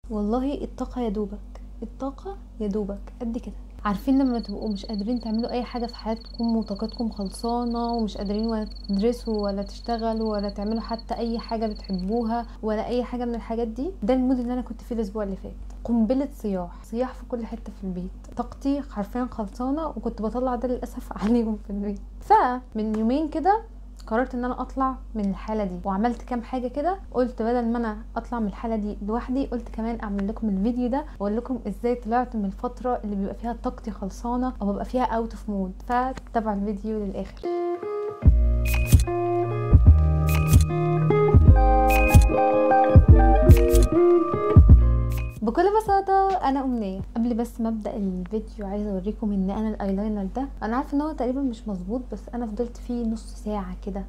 والله الطاقه يا دوبك الطاقه يا دوبك قد كده عارفين لما تبقوا مش قادرين تعملوا اي حاجه في حياتكم وطاقتكم خلصانه ومش قادرين ولا تدرسوا ولا تشتغلوا ولا تعملوا حتى اي حاجه بتحبوها ولا اي حاجه من الحاجات دي ده المود اللي انا كنت فيه الاسبوع اللي فات قنبله صياح صياح في كل حته في البيت طاقتي حرفيا خلصانه وكنت بطلع ده للاسف عليهم في البيت فمن يومين كده قررت ان انا اطلع من الحاله دي وعملت كام حاجه كده قلت بدل ما انا اطلع من الحاله دي لوحدي قلت كمان اعمل لكم الفيديو ده واقول لكم ازاي طلعت من الفتره اللي بيبقى فيها طاقتي خلصانه او ببقى فيها اوت اوف مود فتابعوا الفيديو للاخر بكل بساطة أنا أمنية قبل بس ما أبدأ الفيديو عايزة أوريكم إن أنا الأيلاينر ده أنا عارفة إن هو تقريبا مش مظبوط بس أنا فضلت فيه نص ساعة كده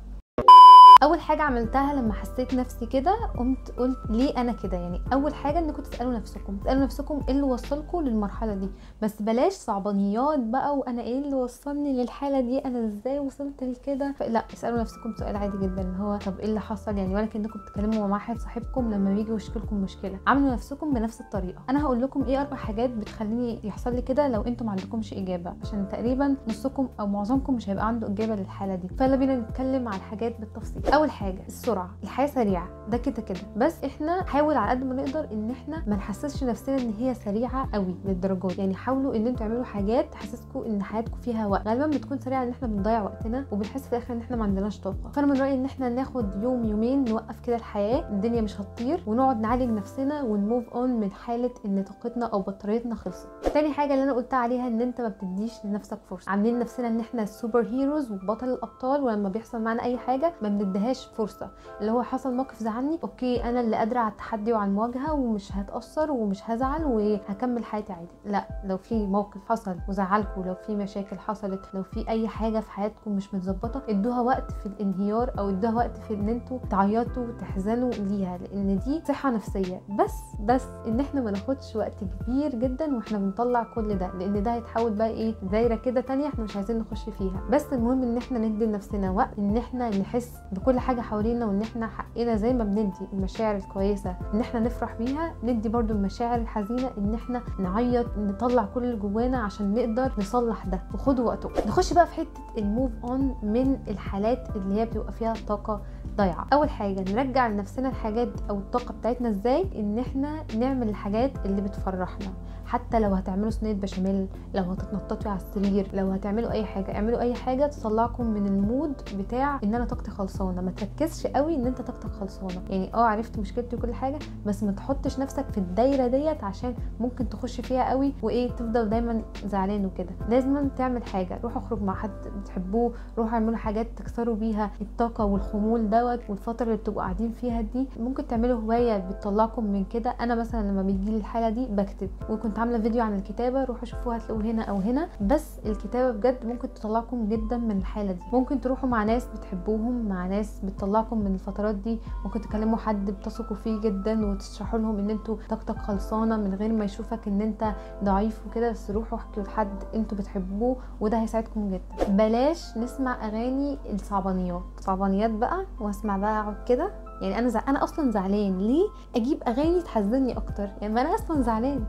اول حاجه عملتها لما حسيت نفسي كده قمت قلت ليه انا كده يعني اول حاجه انكم تسالوا نفسكم تسالوا نفسكم ايه اللي وصلكم للمرحله دي بس بلاش صعبانيات بقى وانا ايه اللي وصلني للحاله دي انا ازاي وصلت لكده لا اسالوا نفسكم سؤال عادي جدا اللي هو طب ايه اللي حصل يعني ولا كانكم بتتكلموا مع واحد صاحبكم لما بيجي يشكي لكم مشكله عاملوا نفسكم بنفس الطريقه انا هقول لكم ايه اربع حاجات بتخليني يحصل لي كده لو انتم ما عندكمش اجابه عشان تقريبا نصكم او معظمكم مش هيبقى عنده اجابه للحاله دي فيلا بينا نتكلم على الحاجات بالتفصيل اول حاجه السرعه الحياه سريعه ده كده كده بس احنا حاول على قد ما نقدر ان احنا ما نحسسش نفسنا ان هي سريعه قوي للدرجات يعني حاولوا ان انتوا تعملوا حاجات تحسسكم ان حياتكم فيها وقت غالبا بتكون سريعه ان احنا بنضيع وقتنا وبنحس في الاخر ان احنا ما عندناش طاقه فانا من رايي ان احنا ناخد يوم يومين نوقف كده الحياه الدنيا مش هتطير ونقعد نعالج نفسنا ونموف اون من حاله ان طاقتنا او بطاريتنا خلصت تاني حاجه اللي انا قلتها عليها ان انت ما بتديش لنفسك فرصه عاملين نفسنا ان احنا السوبر هيروز وبطل الابطال ولما بيحصل معانا اي حاجه ما بنديهاش فرصه اللي هو حصل موقف زعلني اوكي انا اللي قادره على التحدي وعلى المواجهه ومش هتاثر ومش هزعل وهكمل حياتي عادي لا لو في موقف حصل وزعلكم لو في مشاكل حصلت لو في اي حاجه في حياتكم مش متظبطه ادوها وقت في الانهيار او ادوها وقت في ان انتوا تعيطوا وتحزنوا ليها لان دي صحه نفسيه بس بس ان احنا ما ناخدش وقت كبير جدا واحنا بنطلع كل ده لان ده هيتحول بقى ايه دايره كده تانية احنا مش عايزين نخش فيها بس المهم ان احنا ندي لنفسنا وقت ان احنا نحس بكل حاجه حوالينا وان احنا حقنا زي ما بندي المشاعر الكويسه ان احنا نفرح بيها ندي برضو المشاعر الحزينه ان احنا نعيط نطلع كل اللي جوانا عشان نقدر نصلح ده وخدوا وقتكم نخش بقى في حته الموف اون من الحالات اللي هي بتبقى فيها طاقه ضايعه اول حاجه نرجع لنفسنا الحاجات او الطاقه بتاعتنا ازاي ان احنا نعمل الحاجات اللي بتفرحنا حتى لو هتعملوا صينيه بشاميل لو هتتنططوا على السرير لو هتعملوا اي حاجه اعملوا اي حاجه تطلعكم من المود بتاع ان انا طاقتي خلصانه ما تركزش قوي ان انت طاقتك خلصانه يعني اه عرفت مشكلتي وكل حاجه بس ما تحطش نفسك في الدايره ديت عشان ممكن تخش فيها قوي وايه تفضل دايما زعلان وكده لازم تعمل حاجه روح اخرج مع حد بتحبوه روحوا اعملوا حاجات تكسروا بيها الطاقه والخمول دوت والفتره اللي بتبقوا قاعدين فيها دي ممكن تعملوا هوايه بتطلعكم من كده انا مثلا لما بيجي لي الحاله دي بكتب وكنت عامله فيديو عن الكتابه روحوا شوفوها هتلاقوه هنا او هنا بس الكتابه بجد ممكن تطلعكم جدا من الحاله دي ممكن تروحوا مع ناس بتحبوهم مع ناس بتطلعكم من الفترات دي ممكن تكلموا حد بتثقوا فيه جدا وتشرحوا لهم ان انتوا طاقتك خلصانه من غير ما يشوفك ان انت ضعيف وكده بس روحوا احكوا لحد انتوا بتحبوه وده هيساعدكم جدا بلاش نسمع اغاني الصعبانيات صعبانيات بقى واسمع بقى اقعد كده يعني انا زع... انا اصلا زعلان ليه اجيب اغاني تحزني اكتر يعني ما انا اصلا زعلان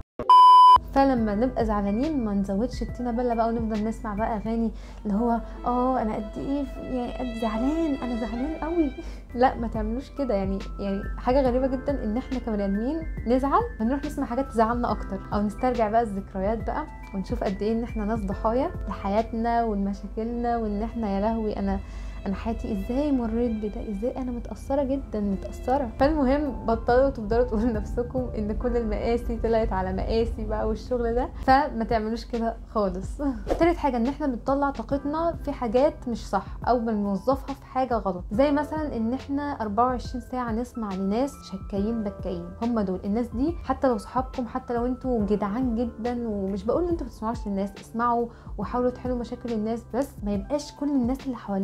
فلما نبقى زعلانين ما نزودش الطينه بله بقى ونفضل نسمع بقى اغاني اللي هو اه انا قد ايه يعني قد زعلان انا زعلان قوي لا ما تعملوش كده يعني يعني حاجه غريبه جدا ان احنا كبني ادمين نزعل فنروح نسمع حاجات تزعلنا اكتر او نسترجع بقى الذكريات بقى ونشوف قد ايه ان احنا ناس ضحايا لحياتنا ولمشاكلنا وان احنا يا لهوي انا انا حياتي ازاي مريت بده ازاي انا متاثره جدا متاثره فالمهم بطلوا تفضلوا تقولوا لنفسكم ان كل المقاسي طلعت على مقاسي بقى والشغل ده فما تعملوش كده خالص تالت حاجه ان احنا بنطلع طاقتنا في حاجات مش صح او بنوظفها في حاجه غلط زي مثلا ان احنا 24 ساعه نسمع لناس شكايين بكايين هم دول الناس دي حتى لو صحابكم حتى لو انتوا جدعان جدا ومش بقول ان انتوا ما تسمعوش للناس اسمعوا وحاولوا تحلوا مشاكل الناس بس ما يبقاش كل الناس اللي حواليكم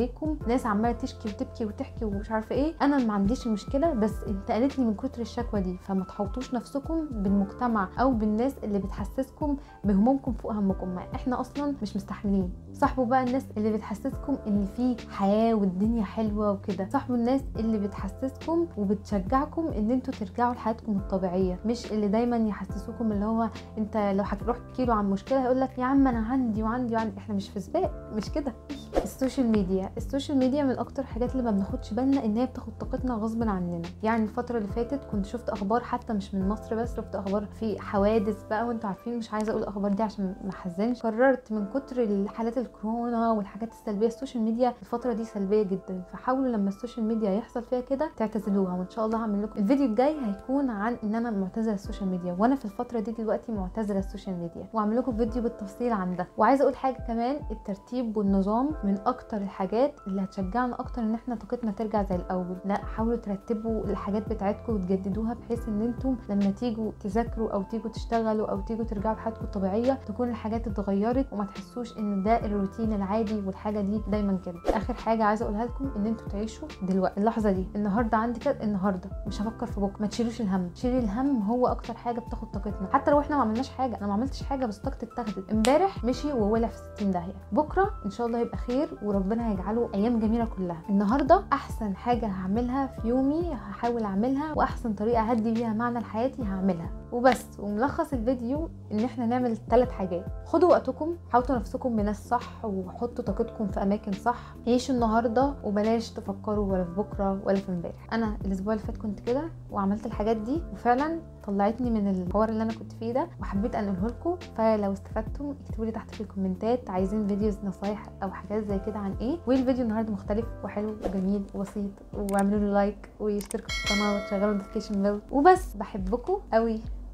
ناس عماله تشكي وتبكي وتحكي ومش عارفه ايه انا ما عنديش المشكله بس انتقلت لي من كتر الشكوى دي فما تحوطوش نفسكم بالمجتمع او بالناس اللي بتحسسكم بهمومكم فوق همكم ما احنا اصلا مش مستحملين صاحبوا بقى الناس اللي بتحسسكم ان في حياه والدنيا حلوه وكده صاحبوا الناس اللي بتحسسكم وبتشجعكم ان انتوا ترجعوا لحياتكم الطبيعيه مش اللي دايما يحسسوكم اللي هو انت لو هتروح تحكي له عن مشكله هيقول لك يا عم انا عندي وعندي وعندي احنا مش في سباق مش كده السوشيال ميديا السوشيال ميديا من اكتر الحاجات اللي ما بناخدش بالنا ان هي بتاخد طاقتنا غصب عننا يعني الفتره اللي فاتت كنت شفت اخبار حتى مش من مصر بس شفت اخبار في حوادث بقى وانتوا عارفين مش عايزه اقول الاخبار دي عشان ما احزنش قررت من كتر حالات الكورونا والحاجات السلبيه السوشيال ميديا الفتره دي سلبيه جدا فحاولوا لما السوشيال ميديا يحصل فيها كده تعتزلوها وان شاء الله هعمل لكم الفيديو الجاي هيكون عن ان انا معتزله السوشيال ميديا وانا في الفتره دي دلوقتي معتزله السوشيال ميديا واعمل لكم فيديو بالتفصيل عن ده وعايزه اقول حاجه كمان الترتيب والنظام من اكتر الحاجات اللي هتشجعنا اكتر ان احنا طاقتنا ترجع زي الاول لا حاولوا ترتبوا الحاجات بتاعتكم وتجددوها بحيث ان انتم لما تيجوا تذاكروا او تيجوا تشتغلوا او تيجوا ترجعوا لحياتكم الطبيعيه تكون الحاجات اتغيرت وما تحسوش ان ده الروتين العادي والحاجه دي دايما كده اخر حاجه عايزه اقولها لكم ان انتوا تعيشوا دلوقتي اللحظه دي النهارده عندي كده النهارده مش هفكر في بكره ما تشيلوش الهم شيل الهم هو اكتر حاجه بتاخد طاقتنا حتى لو احنا ما عملناش حاجه انا ما عملتش حاجه بس طاقتي اتاخدت امبارح مشي وولع في 60 داهيه بكره ان شاء الله يبقى خير وربنا هيجعله ايام جميله كلها النهارده احسن حاجه هعملها في يومي هحاول اعملها واحسن طريقه هدي بيها معنى لحياتي هعملها وبس وملخص الفيديو ان احنا نعمل ثلاث حاجات خدوا وقتكم حاوطوا نفسكم بناس صح وحطوا طاقتكم في اماكن صح عيشوا النهارده وبلاش تفكروا ولا في بكره ولا في امبارح انا الاسبوع اللي فات كنت كده وعملت الحاجات دي وفعلا طلعتني من الحوار اللي انا كنت فيه ده وحبيت انقله لكم فلو استفدتم اكتبوا لي تحت في الكومنتات عايزين فيديوز نصايح او حاجات زي كده عن ايه والفيديو النهارده مختلف وحلو وجميل وبسيط واعملوا له لايك واشتركوا في القناه وتشغلوا النوتيفيكيشن بيل وبس بحبكم قوي